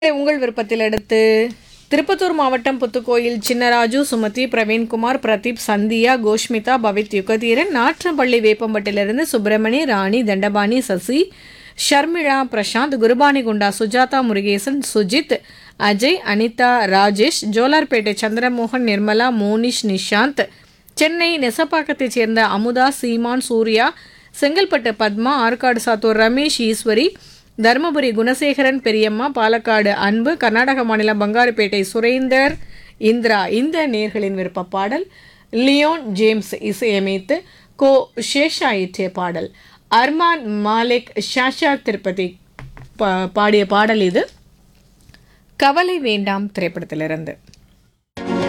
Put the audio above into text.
உங்கள் விருப்பத்தில் எடுத்து திருப்பத்தூர் மாவட்டம் புத்துக்கோயில் சின்னராஜு சுமதி பிரவீன்குமார் பிரதீப் சந்தியா கோஷ்மிதா பவித் யுகதீரன் நாற்றம்பள்ளி வேப்பம்பட்டிலிருந்து சுப்பிரமணி ராணி தண்டபாணி சசி ஷர்மிளா பிரசாந்த் குருபானிகுண்டா சுஜாதா முருகேசன் சுஜித் அஜய் அனிதா ராஜேஷ் ஜோலார்பேட்டை சந்திரமோகன் நிர்மலா மோனிஷ் நிஷாந்த் சென்னை நெசப்பாக்கத்தைச் சேர்ந்த அமுதா சீமான் சூர்யா செங்கல்பட்டு பத்மா ஆற்காடு சாத்தூர் ரமேஷ் ஈஸ்வரி தருமபுரி குணசேகரன் பெரியம்மா பாலக்காடு அன்பு கர்நாடக மாநிலம் பங்காருப்பேட்டை சுரேந்தர் இந்திரா இந்த நேர்களின் விருப்ப பாடல் லியோன் ஜேம்ஸ் இசையமைத்து கோ ஷேஷா இயற்றிய பாடல் அர்மான் மாலிக் ஷாஷா திருப்பதி பா- பாடிய பாடல் இது கவலை வேண்டாம் திரைப்படத்திலிருந்து